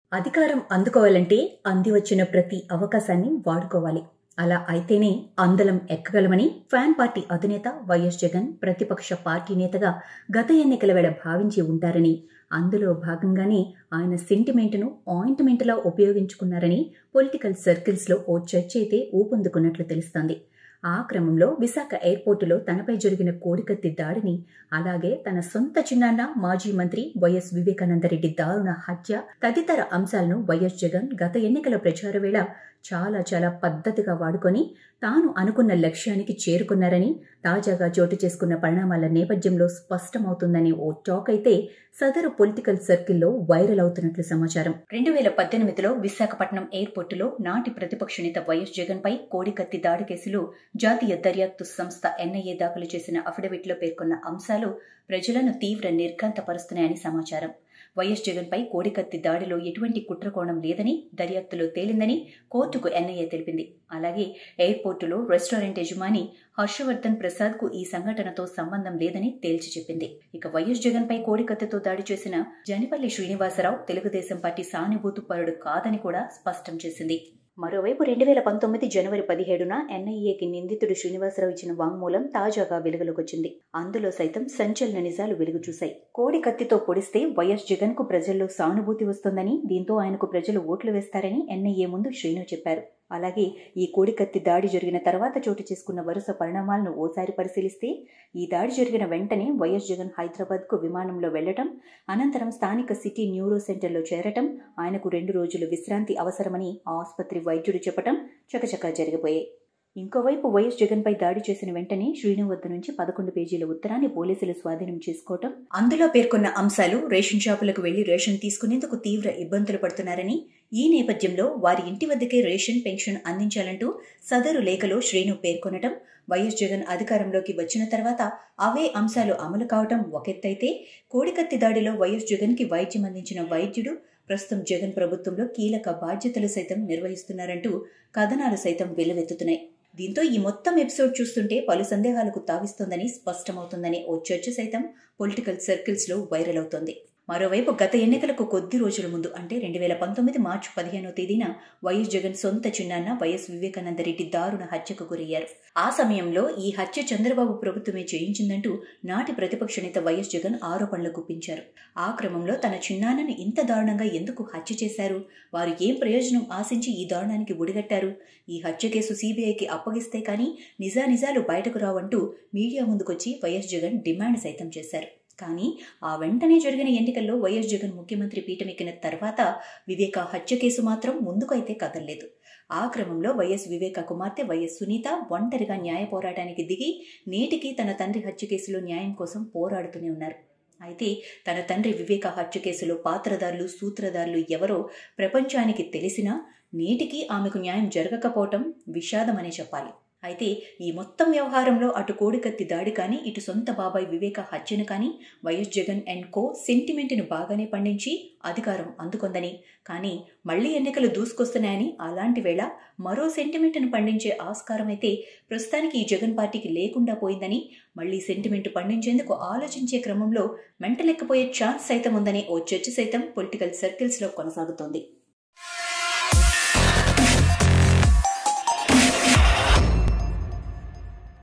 అధికారం అందుకోవాలంటే అంది వచ్చిన ప్రతి అవకాశాన్ని వాడుకోవాలి అలా అయితేనే అందలం ఎక్కగలమని ఫ్యాన్ పార్టీ అధినేత వైఎస్ జగన్ ప్రతిపక్ష పార్టీ నేతగా గత ఎన్నికల వేళ భావించి ఉంటారని అందులో భాగంగానే ఆయన సెంటిమెంట్ను ఆయింట్మెంట్లా ఉపయోగించుకున్నారని పొలిటికల్ సర్కిల్స్లో ఓ చర్చ అయితే ఊపందుకున్నట్లు తెలుస్తోంది ఆ క్రమంలో విశాఖ ఎయిర్పోర్టులో తనపై జరిగిన కోడికత్తి దాడిని అలాగే తన సొంత చిన్నాన్న మాజీ మంత్రి వైఎస్ వివేకానందరెడ్డి దారుణ హత్య తదితర అంశాలను వైఎస్ జగన్ గత ఎన్నికల ప్రచార వేళ చాలా చాలా పద్ధతిగా వాడుకొని తాను అనుకున్న లక్ష్యానికి చేరుకున్నారని తాజాగా చోటు చేసుకున్న పరిణామాల నేపథ్యంలో స్పష్టమవుతుందనే ఓ టాక్ అయితే సదరు పొలిటికల్ సర్కిల్లో వైరల్ అవుతున్నట్లు సమాచారం రెండు వేల పద్దెనిమిదిలో విశాఖపట్నం ఎయిర్పోర్టులో నాటి ప్రతిపక్ష నేత వైఎస్ జగన్ పై కోడికత్తి దాడి కేసులో జాతీయ దర్యాప్తు సంస్థ ఎన్ఐఏ దాఖలు చేసిన అఫిడవిట్లో పేర్కొన్న అంశాలు ప్రజలను తీవ్ర నిర్ఘాంతపరుస్తున్నాయని సమాచారం వైఎస్ జగన్పై కోడికత్తి దాడిలో ఎటువంటి కుట్రకోణం లేదని దర్యాప్తులో తేలిందని కోర్టుకు ఎన్ఐఏ తెలిపింది అలాగే ఎయిర్పోర్టులో రెస్టారెంట్ యజమాని హర్షవర్ధన్ ప్రసాద్ కు ఈ సంఘటనతో సంబంధం లేదని తేల్చి చెప్పింది ఇక వైఎస్ జగన్ పై కోడికత్తితో దాడి చేసిన జనిపల్లి శ్రీనివాసరావు తెలుగుదేశం పార్టీ సానుభూతి పరుడు కాదని కూడా స్పష్టం చేసింది మరోవైపు రెండు వేల పంతొమ్మిది జనవరి పదిహేడున ఎన్ఐఏకి నిందితుడు శ్రీనివాసరావు ఇచ్చిన వాంగ్మూలం తాజాగా వెలుగులోకొచ్చింది అందులో సైతం సంచలన నిజాలు వెలుగు చూశాయి కోడి కత్తితో పొడిస్తే వైఎస్ జగన్ కు ప్రజల్లో సానుభూతి వస్తుందని దీంతో ఆయనకు ప్రజలు ఓట్లు వేస్తారని ఎన్ఐఏ ముందు శ్రీను చెప్పారు అలాగే ఈ కోడికత్తి దాడి జరిగిన తర్వాత చోటు చేసుకున్న వరుస పరిణామాలను ఓసారి పరిశీలిస్తే ఈ దాడి జరిగిన వెంటనే వైఎస్ జగన్ హైదరాబాద్కు విమానంలో వెళ్లటం అనంతరం స్థానిక సిటీ న్యూరో సెంటర్లో చేరటం ఆయనకు రెండు రోజులు విశ్రాంతి అవసరమని ఆసుపత్రి వైద్యుడు చెప్పటం చకచకా జరిగిపోయాయి ఇంకోవైపు వైఎస్ జగన్పై దాడి చేసిన వెంటనే శ్రీను వద్ద నుంచి పదకొండు పేజీల ఉత్తరాన్ని పోలీసులు స్వాధీనం చేసుకోవటం అందులో పేర్కొన్న అంశాలు రేషన్ షాపులకు వెళ్లి రేషన్ తీసుకునేందుకు తీవ్ర ఇబ్బందులు పడుతున్నారని ఈ నేపథ్యంలో వారి ఇంటి వద్దకే రేషన్ పెన్షన్ అందించాలంటూ సదరు లేఖలో శ్రీను పేర్కొనటం వైఎస్ జగన్ అధికారంలోకి వచ్చిన తర్వాత అవే అంశాలు అమలు కావటం ఒకెత్తైతే కోడికత్తి దాడిలో వైఎస్ జగన్కి వైద్యం అందించిన వైద్యుడు ప్రస్తుతం జగన్ ప్రభుత్వంలో కీలక బాధ్యతలు సైతం నిర్వహిస్తున్నారంటూ కథనాలు సైతం వెల్లువెత్తుతున్నాయి దీంతో ఈ మొత్తం ఎపిసోడ్ చూస్తుంటే పలు సందేహాలకు తావిస్తోందని స్పష్టమవుతుందని ఓ చర్చ సైతం పొలిటికల్ సర్కిల్స్లో వైరల్ అవుతోంది మరోవైపు గత ఎన్నికలకు కొద్ది రోజుల ముందు అంటే రెండు వేల పంతొమ్మిది మార్చి పదిహేనో తేదీన వైఎస్ జగన్ సొంత చిన్నాన్న వైఎస్ వివేకానందరెడ్డి దారుణ హత్యకు గురయ్యారు ఆ సమయంలో ఈ హత్య చంద్రబాబు ప్రభుత్వమే చేయించిందంటూ నాటి ప్రతిపక్ష నేత వైఎస్ జగన్ ఆరోపణలు గుప్పించారు ఆ క్రమంలో తన చిన్నాన్నని ఇంత దారుణంగా ఎందుకు హత్య చేశారు వారు ఏం ప్రయోజనం ఆశించి ఈ దారుణానికి ఒడిగట్టారు ఈ హత్య కేసు సీబీఐకి అప్పగిస్తే కానీ నిజానిజాలు బయటకు రావంటూ మీడియా ముందుకొచ్చి వైఎస్ జగన్ డిమాండ్ సైతం చేశారు కానీ ఆ వెంటనే జరిగిన ఎన్నికల్లో వైఎస్ జగన్ ముఖ్యమంత్రి పీఠమెక్కిన తర్వాత వివేక హత్య కేసు మాత్రం ముందుకు అయితే కదలలేదు ఆ క్రమంలో వైఎస్ వివేక కుమార్తె వైఎస్ సునీత ఒంటరిగా న్యాయ పోరాటానికి దిగి నేటికి తన తండ్రి హత్య కేసులో న్యాయం కోసం పోరాడుతూనే ఉన్నారు అయితే తన తండ్రి వివేక హత్య కేసులో పాత్రదారులు సూత్రధారులు ఎవరో ప్రపంచానికి తెలిసినా నేటికి ఆమెకు న్యాయం జరగకపోవటం విషాదమనే చెప్పాలి అయితే ఈ మొత్తం వ్యవహారంలో అటు కోడికత్తి దాడి కానీ ఇటు సొంత బాబాయ్ వివేక హత్యను కానీ వైఎస్ జగన్ అండ్ కో సెంటిమెంట్ను బాగానే పండించి అధికారం అందుకొందని కానీ మళ్లీ ఎన్నికలు దూసుకొస్తున్నాయని అలాంటి వేళ మరో సెంటిమెంట్ను పండించే ఆస్కారం అయితే ప్రస్తుతానికి ఈ జగన్ పార్టీకి లేకుండా పోయిందని మళ్లీ సెంటిమెంట్ పండించేందుకు ఆలోచించే క్రమంలో మెంటలెక్కపోయే ఛాన్స్ సైతం ఉందని ఓ చర్చ సైతం పొలిటికల్ సర్కిల్స్లో కొనసాగుతోంది